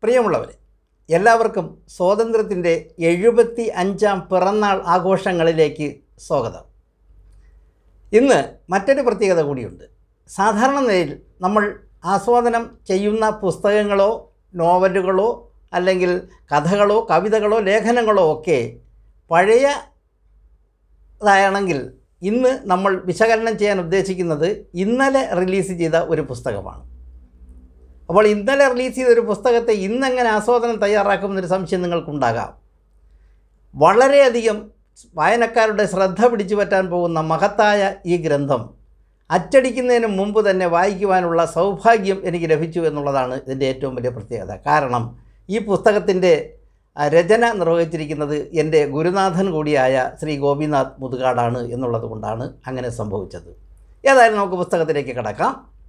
പ്രിയമുള്ളവരെ എല്ലാവർക്കും സ്വാതന്ത്ര്യത്തിൻ്റെ എഴുപത്തി അഞ്ചാം പിറന്നാൾ ആഘോഷങ്ങളിലേക്ക് സ്വാഗതം ഇന്ന് മറ്റൊരു പ്രത്യേകത കൂടിയുണ്ട് സാധാരണ നിലയിൽ നമ്മൾ ആസ്വാദനം ചെയ്യുന്ന പുസ്തകങ്ങളോ നോവലുകളോ അല്ലെങ്കിൽ കഥകളോ കവിതകളോ ലേഖനങ്ങളോ ഒക്കെ പഴയ ാണെങ്കിൽ ഇന്ന് നമ്മൾ വിശകലനം ചെയ്യാൻ ഉദ്ദേശിക്കുന്നത് ഇന്നലെ റിലീസ് ചെയ്ത ഒരു പുസ്തകമാണ് അപ്പോൾ ഇന്നലെ റിലീസ് ചെയ്ത ഒരു പുസ്തകത്തെ ഇന്നെങ്ങനെ ആസ്വാദനം തയ്യാറാക്കുമെന്നൊരു സംശയം നിങ്ങൾക്കുണ്ടാകാം വളരെയധികം വായനക്കാരുടെ ശ്രദ്ധ പിടിച്ചു പറ്റാൻ പോകുന്ന മഹത്തായ ഈ ഗ്രന്ഥം അച്ചടിക്കുന്നതിന് മുമ്പ് തന്നെ വായിക്കുവാനുള്ള സൗഭാഗ്യം എനിക്ക് ലഭിച്ചു എന്നുള്ളതാണ് ഇതിൻ്റെ ഏറ്റവും വലിയ പ്രത്യേകത കാരണം ഈ പുസ്തകത്തിൻ്റെ ആ, രചന നിർവഹിച്ചിരിക്കുന്നത് എൻ്റെ ഗുരുനാഥൻ കൂടിയായ ശ്രീ ഗോപിനാഥ് മുതുകാടാണ് എന്നുള്ളത് കൊണ്ടാണ് അങ്ങനെ സംഭവിച്ചത് ഏതായാലും നമുക്ക് പുസ്തകത്തിലേക്ക് കിടക്കാം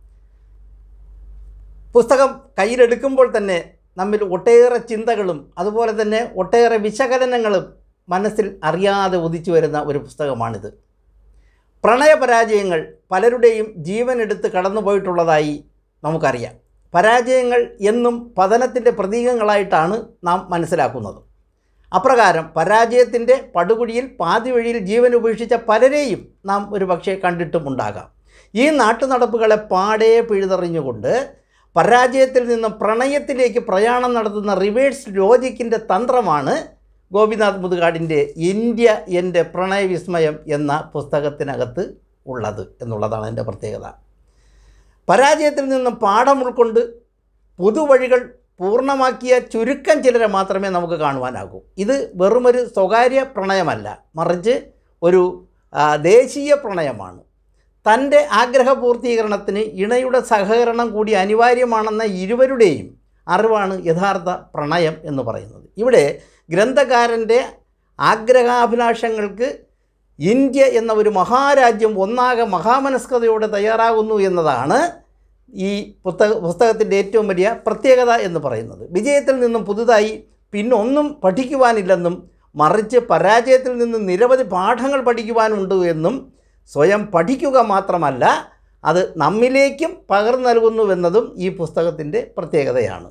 പുസ്തകം കയ്യിലെടുക്കുമ്പോൾ തന്നെ നമ്മിൽ ഒട്ടേറെ ചിന്തകളും അതുപോലെ തന്നെ ഒട്ടേറെ വിശകലനങ്ങളും മനസ്സിൽ അറിയാതെ ഉദിച്ചു വരുന്ന ഒരു പുസ്തകമാണിത് പ്രണയപരാജയങ്ങൾ പലരുടെയും ജീവനെടുത്ത് കടന്നുപോയിട്ടുള്ളതായി നമുക്കറിയാം പരാജയങ്ങൾ എന്നും പതനത്തിൻ്റെ പ്രതീകങ്ങളായിട്ടാണ് നാം മനസ്സിലാക്കുന്നത് അപ്രകാരം പരാജയത്തിൻ്റെ പടുകുഴിയിൽ പാതി വഴിയിൽ ജീവൻ ഉപേക്ഷിച്ച പലരെയും നാം ഒരുപക്ഷെ കണ്ടിട്ടുമുണ്ടാകാം ഈ നാട്ടുനടപ്പുകളെ പാടെ പിഴുതെറിഞ്ഞുകൊണ്ട് പരാജയത്തിൽ നിന്നും പ്രണയത്തിലേക്ക് പ്രയാണം നടത്തുന്ന റിവേഴ്സ് ലോജിക്കിൻ്റെ തന്ത്രമാണ് ഗോപിനാഥ് മുതുകാടിൻ്റെ ഇന്ത്യ എൻ്റെ പ്രണയവിസ്മയം എന്ന പുസ്തകത്തിനകത്ത് ഉള്ളത് എന്നുള്ളതാണ് എൻ്റെ പ്രത്യേകത പരാജയത്തിൽ നിന്നും പാഠം ഉൾക്കൊണ്ട് പുതുവഴികൾ പൂർണ്ണമാക്കിയ ചുരുക്കം ചിലരെ മാത്രമേ നമുക്ക് കാണുവാനാകൂ ഇത് വെറുമൊരു സ്വകാര്യ പ്രണയമല്ല മറിച്ച് ഒരു ആ, ദേശീയ പ്രണയമാണ് തൻ്റെ ആഗ്രഹ പൂർത്തീകരണത്തിന് ഇണയുടെ സഹകരണം കൂടി അനിവാര്യമാണെന്ന ഇരുവരുടെയും അറിവാണ് യഥാർത്ഥ പ്രണയം എന്ന് പറയുന്നത് ഇവിടെ ഗ്രന്ഥകാരൻ്റെ ആഗ്രഹാഭിലാഷങ്ങൾക്ക് ഇന്ത്യ എന്ന ഒരു മഹാരാജ്യം ഒന്നാകെ മഹാമനസ്കതയോടെ തയ്യാറാകുന്നു എന്നതാണ് ഈ പുസ്തക പുസ്തകത്തിൻ്റെ ഏറ്റവും വലിയ പ്രത്യേകത എന്ന് പറയുന്നത് വിജയത്തിൽ നിന്നും പുതുതായി പിന്നൊന്നും പഠിക്കുവാനില്ലെന്നും മറിച്ച് പരാജയത്തിൽ നിന്ന് നിരവധി പാഠങ്ങൾ പഠിക്കുവാനുണ്ട് എന്നും സ്വയം പഠിക്കുക മാത്രമല്ല അത് നമ്മിലേക്കും പകർന്നു നൽകുന്നുവെന്നതും ഈ പുസ്തകത്തിൻ്റെ പ്രത്യേകതയാണ്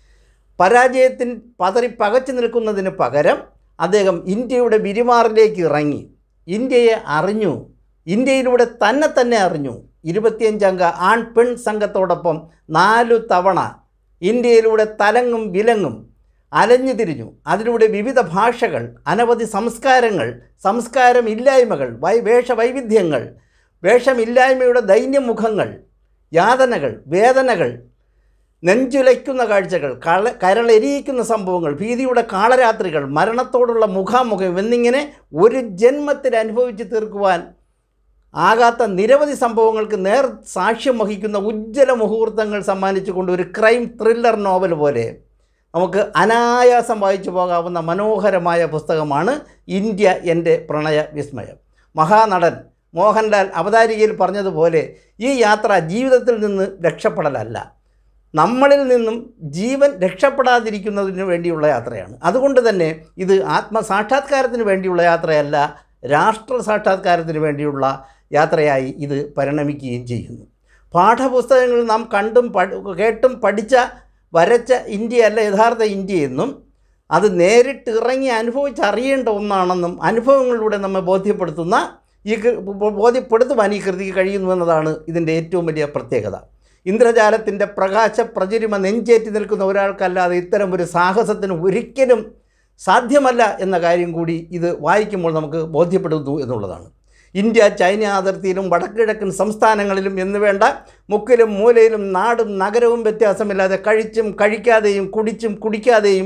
പരാജയത്തിൽ പതറി പകച്ചു നിൽക്കുന്നതിന് പകരം അദ്ദേഹം ഇന്ത്യയുടെ വിരിമാറിലേക്ക് ഇറങ്ങി ഇന്ത്യയെ അറിഞ്ഞു ഇന്ത്യയിലൂടെ തന്നെ തന്നെ അറിഞ്ഞു ഇരുപത്തിയഞ്ചംഗ ആൺ പെൺ സംഘത്തോടൊപ്പം നാലു തവണ ഇന്ത്യയിലൂടെ തലങ്ങും വിലങ്ങും അലഞ്ഞു തിരിഞ്ഞു അതിലൂടെ വിവിധ ഭാഷകൾ അനവധി സംസ്കാരങ്ങൾ സംസ്കാരമില്ലായ്മകൾ വൈ വേഷവൈവിധ്യങ്ങൾ വേഷമില്ലായ്മയുടെ ദൈന്യമുഖങ്ങൾ യാതനകൾ വേദനകൾ നെഞ്ചുലയ്ക്കുന്ന കാഴ്ചകൾ കള കരളെരിയിക്കുന്ന സംഭവങ്ങൾ ഭീതിയുടെ കാളരാത്രികൾ മരണത്തോടുള്ള മുഖാമുഖം എന്നിങ്ങനെ ഒരു ജന്മത്തിൽ അനുഭവിച്ച് തീർക്കുവാൻ ആകാത്ത നിരവധി സംഭവങ്ങൾക്ക് നേർ സാക്ഷ്യം വഹിക്കുന്ന ഉജ്ജ്വല മുഹൂർത്തങ്ങൾ സമ്മാനിച്ചുകൊണ്ട് ഒരു ക്രൈം ത്രില്ലർ നോവൽ പോലെ നമുക്ക് അനായാസം വായിച്ചു പോകാവുന്ന മനോഹരമായ പുസ്തകമാണ് ഇന്ത്യ എൻ്റെ പ്രണയ വിസ്മയം മഹാനടൻ മോഹൻലാൽ അവതാരികയിൽ പറഞ്ഞതുപോലെ ഈ യാത്ര ജീവിതത്തിൽ നിന്ന് രക്ഷപ്പെടലല്ല നമ്മളിൽ നിന്നും ജീവൻ രക്ഷപ്പെടാതിരിക്കുന്നതിന് വേണ്ടിയുള്ള യാത്രയാണ് അതുകൊണ്ട് തന്നെ ഇത് ആത്മസാക്ഷാത്കാരത്തിന് വേണ്ടിയുള്ള യാത്രയല്ല രാഷ്ട്ര സാക്ഷാത്കാരത്തിന് വേണ്ടിയുള്ള യാത്രയായി ഇത് പരിണമിക്കുകയും ചെയ്യുന്നു പാഠപുസ്തകങ്ങളിൽ നാം കണ്ടും പഠി കേട്ടും പഠിച്ച വരച്ച ഇന്ത്യയല്ല യഥാർത്ഥ ഇന്ത്യയെന്നും അത് നേരിട്ട് ഇറങ്ങി അനുഭവിച്ചറിയേണ്ട ഒന്നാണെന്നും അനുഭവങ്ങളിലൂടെ നമ്മെ ബോധ്യപ്പെടുത്തുന്ന ഈ കൃ- ബോ- ബോധ്യപ്പെടുത്തുവാൻ ഈ കൃതിക്ക് കഴിയുന്നു എന്നതാണ് ഇതിൻ്റെ ഏറ്റവും വലിയ പ്രത്യേകത ഇന്ദ്രജാലത്തിൻ്റെ പ്രകാശ പ്രചരിമ നെഞ്ചേറ്റി നിൽക്കുന്ന ഒരാൾക്കല്ലാതെ ഇത്തരം ഒരു സാഹസത്തിന് ഒരിക്കലും സാധ്യമല്ല എന്ന കാര്യം കൂടി ഇത് വായിക്കുമ്പോൾ നമുക്ക് ബോധ്യപ്പെടുന്നു എന്നുള്ളതാണ് ഇന്ത്യ ചൈന അതിർത്തിയിലും വടക്കിഴക്കൻ സംസ്ഥാനങ്ങളിലും എന്ന് വേണ്ട മുക്കിലും മൂലയിലും നാടും നഗരവും വ്യത്യാസമില്ലാതെ കഴിച്ചും കഴിക്കാതെയും കുടിച്ചും കുടിക്കാതെയും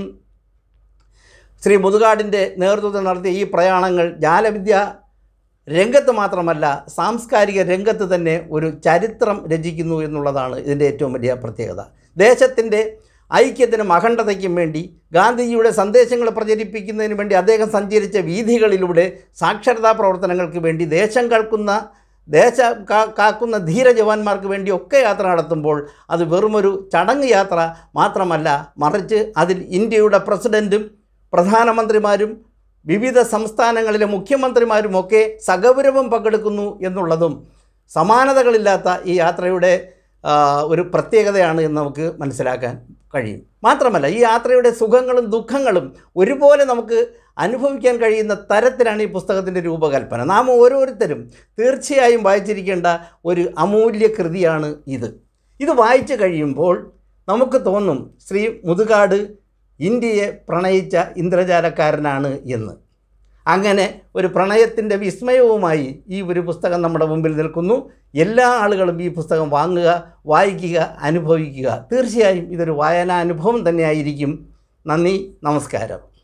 ശ്രീ മുതുകാടിൻ്റെ നേതൃത്വത്തിൽ നടത്തിയ ഈ പ്രയാണങ്ങൾ ജാലവിദ്യ രംഗത്ത് മാത്രമല്ല സാംസ്കാരിക രംഗത്ത് തന്നെ ഒരു ചരിത്രം രചിക്കുന്നു എന്നുള്ളതാണ് ഇതിൻ്റെ ഏറ്റവും വലിയ പ്രത്യേകത ദേശത്തിൻ്റെ ഐക്യത്തിനും അഖണ്ഡതയ്ക്കും വേണ്ടി ഗാന്ധിജിയുടെ സന്ദേശങ്ങൾ പ്രചരിപ്പിക്കുന്നതിന് വേണ്ടി അദ്ദേഹം സഞ്ചരിച്ച വീഥികളിലൂടെ സാക്ഷരതാ പ്രവർത്തനങ്ങൾക്ക് വേണ്ടി ദേശം കേൾക്കുന്ന ദേശ കാ- കാക്കുന്ന ധീര ജവാന്മാർക്ക് വേണ്ടി ഒക്കെ യാത്ര നടത്തുമ്പോൾ അത് വെറുമൊരു ചടങ്ങ് യാത്ര മാത്രമല്ല മറിച്ച് അതിൽ ഇന്ത്യയുടെ പ്രസിഡൻറ്റും പ്രധാനമന്ത്രിമാരും വിവിധ സംസ്ഥാനങ്ങളിലെ മുഖ്യമന്ത്രിമാരുമൊക്കെ സഗൗരവം പങ്കെടുക്കുന്നു എന്നുള്ളതും സമാനതകളില്ലാത്ത ഈ യാത്രയുടെ ആ, ഒരു പ്രത്യേകതയാണ് എന്ന് നമുക്ക് മനസ്സിലാക്കാൻ കഴിയും മാത്രമല്ല ഈ യാത്രയുടെ സുഖങ്ങളും ദുഃഖങ്ങളും ഒരുപോലെ നമുക്ക് അനുഭവിക്കാൻ കഴിയുന്ന തരത്തിലാണ് ഈ പുസ്തകത്തിൻ്റെ രൂപകൽപ്പന നാം ഓരോരുത്തരും തീർച്ചയായും വായിച്ചിരിക്കേണ്ട ഒരു അമൂല്യ കൃതിയാണ് ഇത് ഇത് വായിച്ചു കഴിയുമ്പോൾ നമുക്ക് തോന്നും ശ്രീ മുതുകാട് ഇന്ത്യയെ പ്രണയിച്ച ഇന്ദ്രജാലക്കാരനാണ് എന്ന് അങ്ങനെ ഒരു പ്രണയത്തിൻ്റെ വിസ്മയവുമായി ഈ ഒരു പുസ്തകം നമ്മുടെ മുമ്പിൽ നിൽക്കുന്നു എല്ലാ ആളുകളും ഈ പുസ്തകം വാങ്ങുക വായിക്കുക അനുഭവിക്കുക തീർച്ചയായും ഇതൊരു വായനാനുഭവം തന്നെയായിരിക്കും നന്ദി നമസ്കാരം